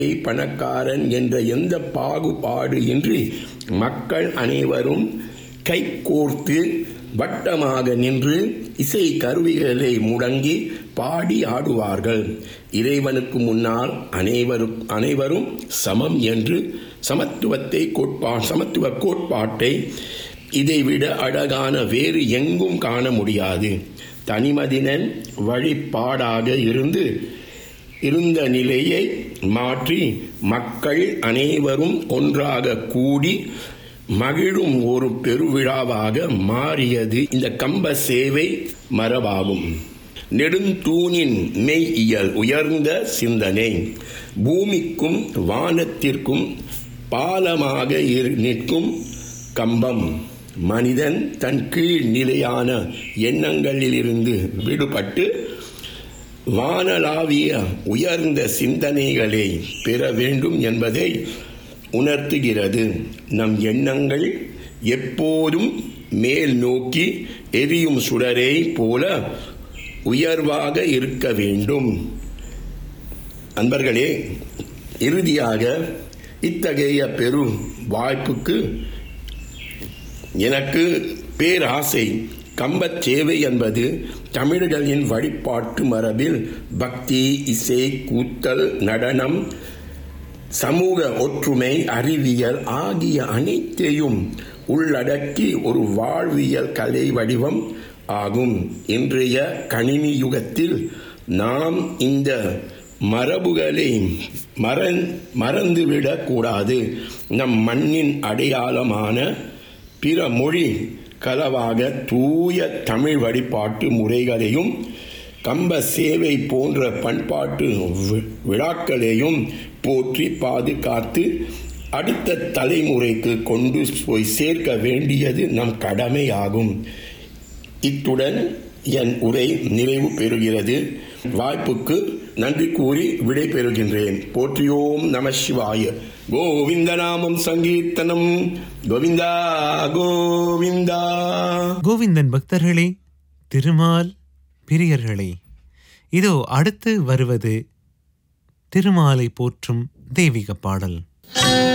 பணக்காரன் என்ற எந்த பாகுபாடு இன்றி மக்கள் அனைவரும் கைகோர்த்து வட்டமாக நின்று இசை கருவிகளை முடங்கி பாடி ஆடுவார்கள் இறைவனுக்கு முன்னால் அனைவரும் அனைவரும் சமம் என்று சமத்துவத்தை கோட்பா சமத்துவ கோட்பாட்டை இதைவிட அழகான வேறு எங்கும் காண முடியாது தனிமதினன் வழிபாடாக இருந்து இருந்த நிலையை மாற்றி மக்கள் அனைவரும் ஒன்றாக கூடி மகிழும் ஒரு பெருவிழாவாக மாறியது இந்த கம்ப சேவை மரபாகும் நெடுந்தூணின் மெய்யியல் உயர்ந்த சிந்தனை பூமிக்கும் வானத்திற்கும் பாலமாக இரு- நிற்கும் கம்பம் மனிதன் தன் கீழ் நிலையான எண்ணங்களிலிருந்து விடுபட்டு வானளாவிய உயர்ந்த சிந்தனைகளை பெற வேண்டும் என்பதை உணர்த்துகிறது நம் எண்ணங்கள் எப்போதும் மேல் நோக்கி எரியும் சுடரை போல உயர்வாக இருக்க வேண்டும் அன்பர்களே இறுதியாக இத்தகைய பெரு வாய்ப்புக்கு எனக்கு பேராசை கம்பச் சேவை என்பது தமிழர்களின் வழிபாட்டு மரபில் பக்தி இசை கூத்தல் நடனம் சமூக ஒற்றுமை அறிவியல் ஆகிய அனைத்தையும் உள்ளடக்கி ஒரு வாழ்வியல் கலை வடிவம் ஆகும் இன்றைய கணினி யுகத்தில் நாம் இந்த மரபுகளை மறந் மறந்துவிடக் கூடாது நம் மண்ணின் அடையாளமான பிற மொழி கலவாக தூய தமிழ் வழிபாட்டு முறைகளையும் கம்ப சேவை போன்ற பண்பாட்டு வி- விழாக்களையும் போற்றி பாதுகாத்து அடுத்த தலைமுறைக்கு கொண்டு போய் சேர்க்க வேண்டியது நம் கடமையாகும் இத்துடன் என் உரை நிறைவு பெறுகிறது வாய்ப்புக்கு நன்றி கூறி விடை பெறுகின்றேன் போற்றியோம் நம சிவாய கோவிந்த நாமம் சங்கீர்த்தனம் கோவிந்தா கோவிந்தா கோவிந்தன் பக்தர்களே திருமால் பிரியர்களே இதோ அடுத்து வருவது திருமாலை போற்றும் தெய்வீக பாடல்